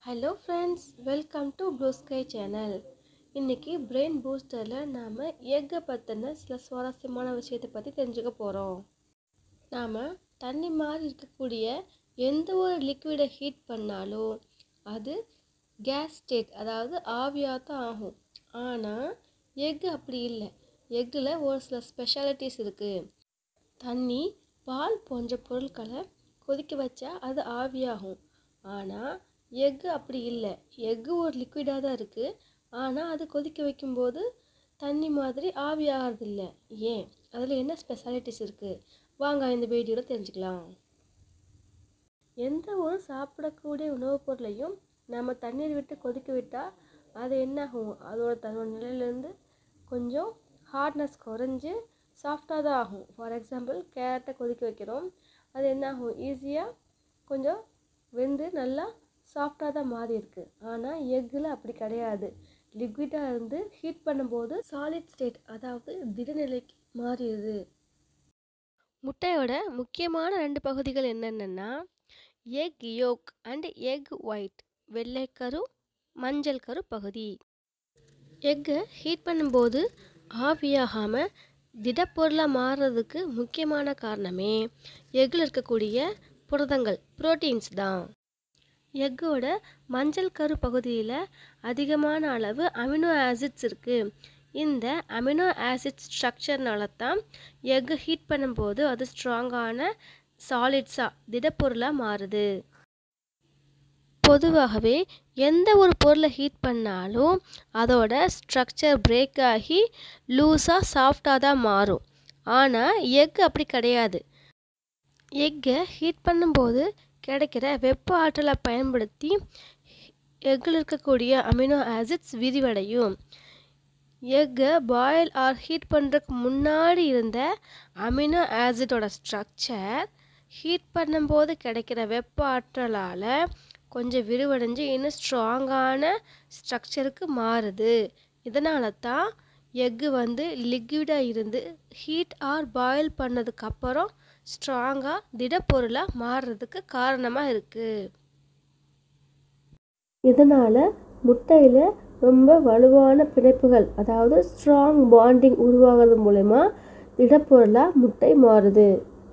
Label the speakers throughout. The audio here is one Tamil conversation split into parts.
Speaker 1: hello friends welcome to blue sky channel இன்றைக்கி பிரெயின் பூஸ்டரில் நாம் எக்கை பற்றின சில சுவாரஸ்யமான விஷயத்தை பற்றி தெரிஞ்சுக்க போகிறோம் நாம் தண்ணி மாதிரி இருக்கக்கூடிய எந்த ஒரு லிக்விடை ஹீட் பண்ணாலும் அது கேஸ் ஸ்டேட் அதாவது ஆவியாக தான் ஆகும் ஆனால் எக்கு அப்படி இல்லை எக்கில் ஒரு சில ஸ்பெஷாலிட்டிஸ் இருக்குது தண்ணி பால் போன்ற பொருட்களை கொதிக்க வச்சா அது ஆவியாகும் ஆனால் எக்கு அப்படி இல்லை எக்கு ஒரு லிக்விடாக தான் இருக்குது ஆனால் அது கொதிக்க வைக்கும்போது தண்ணி மாதிரி ஆவியாகிறது ஏன் அதில் என்ன ஸ்பெஷாலிட்டிஸ் இருக்குது வாங்க இந்த வீடியோவில் தெரிஞ்சுக்கலாம் எந்த ஒரு சாப்பிடக்கூடிய உணவுப் பொருளையும் நம்ம தண்ணீர் விட்டு கொதிக்க விட்டால் அது என்ன ஆகும் அதோட தன்னோட நிலையிலேருந்து கொஞ்சம் ஹார்ட்னஸ் குறைஞ்சி சாஃப்டாக தான் ஆகும் ஃபார் எக்ஸாம்பிள் கேரட்டை கொதிக்க வைக்கிறோம் அது என்ன ஆகும் ஈஸியாக கொஞ்சம் வெந்து நல்லா சாஃப்டாக தான் மாறி இருக்கு ஆனால் எக்கில் அப்படி கிடையாது லிக்விடாக இருந்து ஹீட் பண்ணும்போது சாலிட் ஸ்டேட் அதாவது திடநிலைக்கு மாறிடுது முட்டையோட முக்கியமான ரெண்டு பகுதிகள் என்னென்னா egg yolk and egg white வெள்ளைக்கரு மஞ்சள் கரு பகுதி எக்கை ஹீட் பண்ணும்போது ஆவியாகாமல் திடப்பொருளாக மாறுறதுக்கு முக்கியமான காரணமே எக்கில் இருக்கக்கூடிய புரதங்கள் புரோட்டீன்ஸ் தான் எக்கோட மஞ்சள் கரு பகுதியில் அதிகமான அளவு அமினோ ஆசிட்ஸ் இருக்குது இந்த அமினோ ஆசிட் ஸ்ட்ரக்சர்னால தான் எக்கு ஹீட் பண்ணும்போது அது ஸ்ட்ராங்கான சாலிட்ஸாக திடப்பொருளாக மாறுது பொதுவாகவே எந்த ஒரு பொருளை ஹீட் பண்ணாலும் அதோட ஸ்ட்ரக்சர் பிரேக் ஆகி லூஸாக சாஃப்டாக தான் மாறும் ஆனால் எக் அப்படி கிடையாது எக்கை ஹீட் பண்ணும்போது கிடைக்கிற வெப்ப ஆற்றலை பயன்படுத்தி எக்கில் இருக்கக்கூடிய அமினோ ஆசிட்ஸ் விரிவடையும் எக்கை பாயில் ஆர் ஹீட் பண்ணுறதுக்கு முன்னாடி இருந்த அமினோ ஆசிடோட ஸ்ட்ரக்சர் ஹீட் பண்ணும்போது கிடைக்கிற வெப்ப ஆற்றலால் கொஞ்சம் விரிவடைஞ்சு இன்னும் ஸ்ட்ராங்கான ஸ்ட்ரக்சருக்கு மாறுது இதனால தான் எக்கு வந்து லிக்விடாக இருந்து ஹீட் ஆர் பாயில் பண்ணதுக்கப்புறம் ஸ்ட்ராங்காக திடப்பொருளாக மாறுறதுக்கு காரணமாக இருக்குது இதனால் முட்டையில் ரொம்ப வலுவான பிணைப்புகள் அதாவது ஸ்ட்ராங் பாண்டிங் உருவாகிறது மூலயமா திடப்பொருளாக முட்டை மாறுது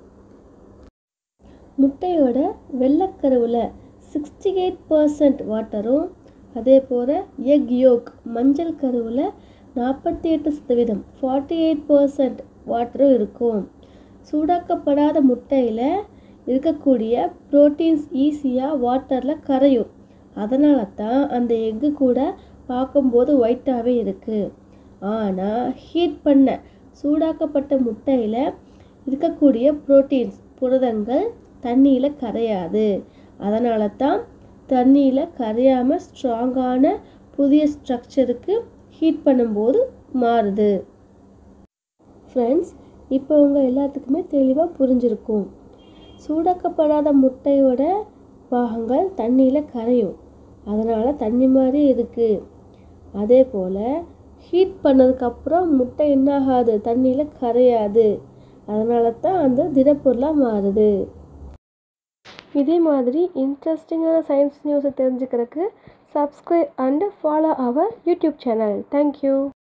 Speaker 1: முட்டையோட வெள்ளைக்கருவில் சிக்ஸ்டி எயிட் பர்சன்ட் வாட்டரும் அதே போல் எக் யோக் மஞ்சள் கருவில் நாற்பத்தி எட்டு சதவீதம் ஃபார்ட்டி எயிட் பர்சன்ட் வாட்டரும் இருக்கும் சூடாக்கப்படாத முட்டையில் இருக்கக்கூடிய ப்ரோட்டீன்ஸ் ஈஸியாக வாட்டரில் கரையும் அதனால தான் அந்த எக்கு கூட பார்க்கும்போது ஒயிட்டாகவே இருக்குது ஆனால் ஹீட் பண்ண சூடாக்கப்பட்ட முட்டையில் இருக்கக்கூடிய ப்ரோட்டீன்ஸ் புரதங்கள் தண்ணியில் கரையாது அதனால தான் தண்ணியில் கரையாமல் ஸ்ட்ராங்கான புதிய ஸ்ட்ரக்சருக்கு ஹீட் பண்ணும்போது மாறுது ஃப்ரெண்ட்ஸ் இப்போ உங்கள் எல்லாத்துக்குமே தெளிவாக புரிஞ்சிருக்கும் சூடாக்கப்படாத முட்டையோட பாகங்கள் தண்ணியில் கரையும் அதனால் தண்ணி மாதிரி இருக்குது அதே போல் ஹீட் பண்ணதுக்கப்புறம் முட்டை என்ன ஆகாது தண்ணியில் கரையாது அதனால தான் அந்த திடப்பொருளாக மாறுது இதே மாதிரி இன்ட்ரெஸ்டிங்கான சயின்ஸ் நியூஸை தெரிஞ்சுக்கிறதுக்கு subscribe and follow our YouTube channel thank you